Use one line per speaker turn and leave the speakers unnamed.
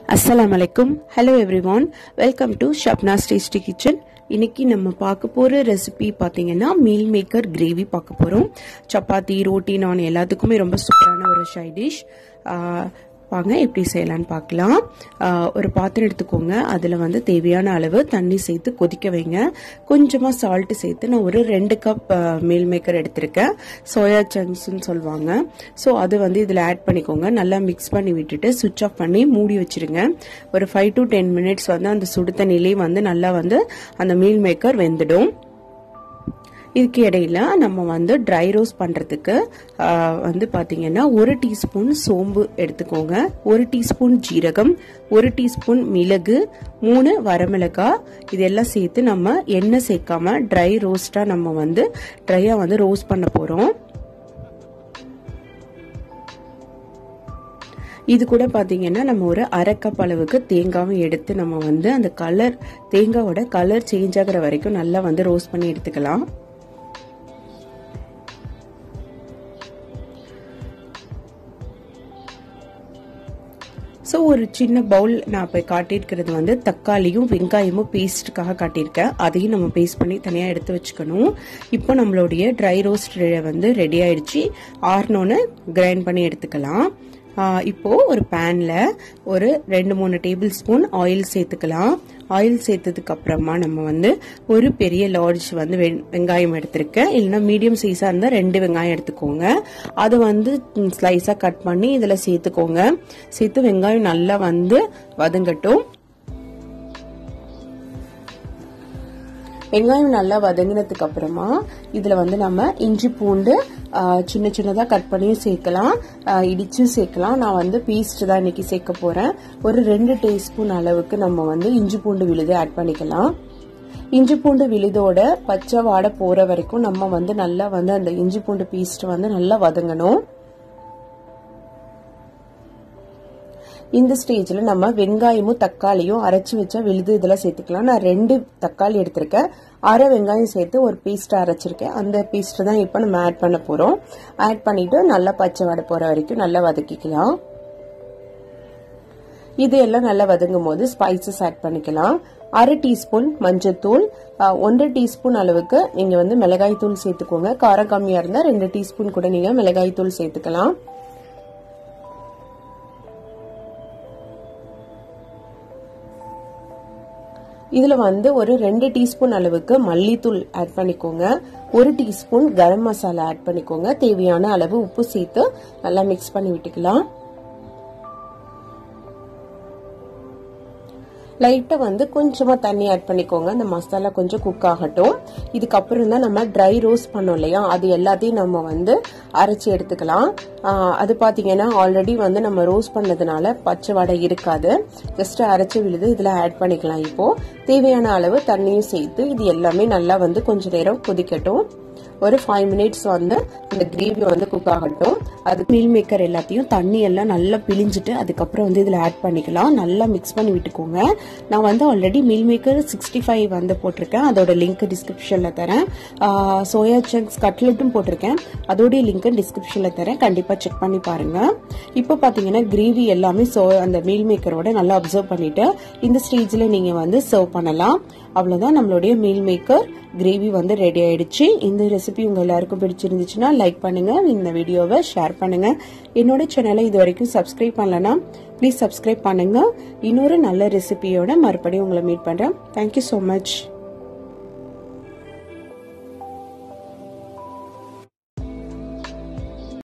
அஸ்ஸலாமு அலைக்கும் hello everyone welcome to Shabna's tasty kitchen இன்னைக்கு நம்ம பார்க்க போகிற ரெசிபி பார்த்தீங்கன்னா மீல் மேக்கர் கிரேவி பார்க்க போகிறோம் சப்பாத்தி ரோட்டி நான் எல்லாத்துக்குமே ரொம்ப சூப்பரான ஒரு சைட் டிஷ் வாங்க எப்படி செய்யலான்னு பார்க்கலாம் ஒரு பாத்திரம் எடுத்துக்கோங்க அதில் வந்து தேவையான அளவு தண்ணி சேர்த்து கொதிக்க வைங்க கொஞ்சமாக சால்ட்டு சேர்த்து நான் ஒரு ரெண்டு கப் மீல் மேக்கர் எடுத்திருக்கேன் சோயா சங்க்ஸ்ன்னு சொல்லுவாங்க ஸோ அது வந்து இதில் ஆட் பண்ணிக்கோங்க நல்லா மிக்ஸ் பண்ணி விட்டுட்டு சுவிட்ச் ஆஃப் பண்ணி மூடி வச்சிருங்க ஒரு ஃபைவ் டு டென் மினிட்ஸ் வந்து அந்த சுடு தண்ணியிலே வந்து நல்லா வந்து அந்த மீல் மேக்கர் வெந்துடும் இதுக்கு இடையில நம்ம வந்து ட்ரை ரோஸ்ட் பண்ணுறதுக்கு வந்து பார்த்தீங்கன்னா ஒரு டீஸ்பூன் சோம்பு எடுத்துக்கோங்க ஒரு டீஸ்பூன் ஜீரகம் ஒரு டீஸ்பூன் மிளகு மூணு வரமிளகாய் இதெல்லாம் சேர்த்து நம்ம எண்ணெய் சேர்க்காம ட்ரை ரோஸ்டாக நம்ம வந்து ட்ரையாக வந்து ரோஸ்ட் பண்ண போகிறோம் இது கூட பார்த்தீங்கன்னா நம்ம ஒரு அரை கப் அளவுக்கு தேங்காவும் எடுத்து நம்ம வந்து அந்த கலர் தேங்காவோட கலர் சேஞ்ச் ஆகிற வரைக்கும் நல்லா வந்து ரோஸ்ட் பண்ணி எடுத்துக்கலாம் ஸோ ஒரு சின்ன பவுல் நான் இப்போ காட்டியிருக்கிறது வந்து தக்காளியும் வெங்காயமும் பேஸ்ட்டுக்காக காட்டியிருக்கேன் அதையும் நம்ம பேஸ்ட் பண்ணி தனியாக எடுத்து வச்சுக்கணும் இப்போ நம்மளுடைய ட்ரை ரோஸ்ட் வந்து ரெடி ஆயிடுச்சு ஆறுனோன்னு கிரைண்ட் பண்ணி எடுத்துக்கலாம் இப்போ ஒரு பேன்ல ஒரு ரெண்டு மூணு டேபிள் ஸ்பூன் ஆயில் சேர்த்துக்கலாம் ஆயில் சேர்த்ததுக்கு அப்புறமா நம்ம வந்து ஒரு பெரிய லார்ஜ் வந்து வெங்காயம் எடுத்திருக்கேன் இல்லைன்னா மீடியம் சைஸா இருந்தால் ரெண்டு வெங்காயம் எடுத்துக்கோங்க அதை வந்து ஸ்லைஸா கட் பண்ணி இதுல சேர்த்துக்கோங்க சேர்த்து வெங்காயம் நல்லா வந்து வதங்கட்டும் வெங்காயம் நல்லா வதங்கினதுக்கு அப்புறமா இதுல வந்து நம்ம இஞ்சி பூண்டு சின்ன சின்னதாக கட் பண்ணியும் சேர்க்கலாம் இடிச்சும் சேர்க்கலாம் நான் வந்து பேஸ்ட் தான் இன்னைக்கு சேர்க்க போறேன் ஒரு ரெண்டு டீஸ்பூன் அளவுக்கு நம்ம வந்து இஞ்சி பூண்டு விழுது ஆட் பண்ணிக்கலாம் இஞ்சி பூண்டு விழுதோட பச்சை வாடை போற வரைக்கும் நம்ம வந்து நல்லா வந்து அந்த இஞ்சி பூண்டு பேஸ்ட் வந்து நல்லா வதங்கணும் இந்த ஸ்டேஜில் நம்ம வெங்காயமும் தக்காளியும் அரைச்சி வச்சா விழுது இதெல்லாம் சேர்த்துக்கலாம் நான் ரெண்டு தக்காளி எடுத்திருக்கேன் அரை வெங்காயம் சேர்த்து ஒரு பேஸ்ட் அரைச்சிருக்கேன் அந்த பேஸ்ட் தான் இப்போ நம்ம ஆட் பண்ண போகிறோம் ஆட் பண்ணிட்டு நல்லா பச்சை வடை போகிற வரைக்கும் நல்லா வதக்கிக்கலாம் இது எல்லாம் நல்லா வதங்கும் போது ஸ்பைசஸ் ஆட் பண்ணிக்கலாம் அரை டீஸ்பூன் மஞ்சத்தூள் ஒன்றரை டீஸ்பூன் அளவுக்கு நீங்க வந்து மிளகாய் தூள் சேர்த்துக்கோங்க காரம் கம்மியா இருந்தா ரெண்டு டீஸ்பூன் கூட நீங்க மிளகாய் தூள் சேர்த்துக்கலாம் இதுல வந்து ஒரு ரெண்டு டீஸ்பூன் அளவுக்கு மல்லித்தூள் ஆட் பண்ணிக்கோங்க ஒரு டீஸ்பூன் கரம் மசாலா ஆட் பண்ணிக்கோங்க தேவையான அளவு உப்பு சேர்த்து நல்லா மிக்ஸ் பண்ணி விட்டுக்கலாம் லைட்டா வந்து கொஞ்சமா தண்ணி ஆட் பண்ணிக்கோங்க அந்த மசாலா கொஞ்சம் குக் ஆகட்டும் இதுக்கப்புறம் தான் நம்ம ட்ரை ரோஸ்ட் பண்ணோம் இல்லையா அது எல்லாத்தையும் நம்ம வந்து அரைச்சி எடுத்துக்கலாம் அது பாத்தீங்கன்னா ஆல்ரெடி வந்து நம்ம ரோஸ்ட் பண்ணதுனால பச்சை வடை இருக்காது ஜஸ்ட் அரைச்சி விழுது இதுல ஆட் பண்ணிக்கலாம் இப்போ தேவையான அளவு தண்ணியும் சேர்த்து இது எல்லாமே நல்லா வந்து கொஞ்ச நேரம் கொதிக்கட்டும் ஒரு ஃபைவ் மினிட்ஸ் வந்து இந்த கிரேவி வந்து குக் ஆகட்டும் அது மீல் மேக்கர் எல்லாத்தையும் தண்ணி எல்லாம் நல்லா பிழிஞ்சிட்டு அதுக்கப்புறம் வந்து இதில் ஆட் பண்ணிக்கலாம் நல்லா மிக்ஸ் பண்ணி விட்டுக்கோங்க நான் வந்து already meal maker sixty five வந்து போட்டிருக்கேன் அதோட லிங்க் டிஸ்கிரிப்ஷனில் தரேன் சோயா சங்க்ஸ் கட்லெட்டும் போட்டிருக்கேன் அதோடைய லிங்க் டிஸ்கிரிப்ஷனில் தரேன் கண்டிப்பாக செக் பண்ணி பாருங்க இப்போ பார்த்தீங்கன்னா கிரேவி எல்லாமே சோ அந்த மீல் மேக்கரோட நல்லா அப்சர்வ் பண்ணிட்டு இந்த ஸ்டேஜில் நீங்கள் வந்து சர்வ் பண்ணலாம் அவ்வளோதான் நம்மளுடைய மீல் மேக்கர் கிரேவி வந்து ரெடி ஆயிடுச்சு இந்த ரெசிபி உங்க எல்லாருக்கும் பிடிச்சிருந்துச்சுன்னா லைக் பண்ணுங்க இந்த வீடியோவை ஷேர் பண்ணுங்க என்னோட சேனலை இது வரைக்கும் சப்ஸ்கிரைப் பண்ணலன்னா ப்ளீஸ் சப்ஸ்கிரைப் பண்ணுங்க இன்னொரு நல்ல ரெசிபியோட மறுபடியும் உங்களை மீட் பண்றேன் தேங்க்யூ ஸோ மச்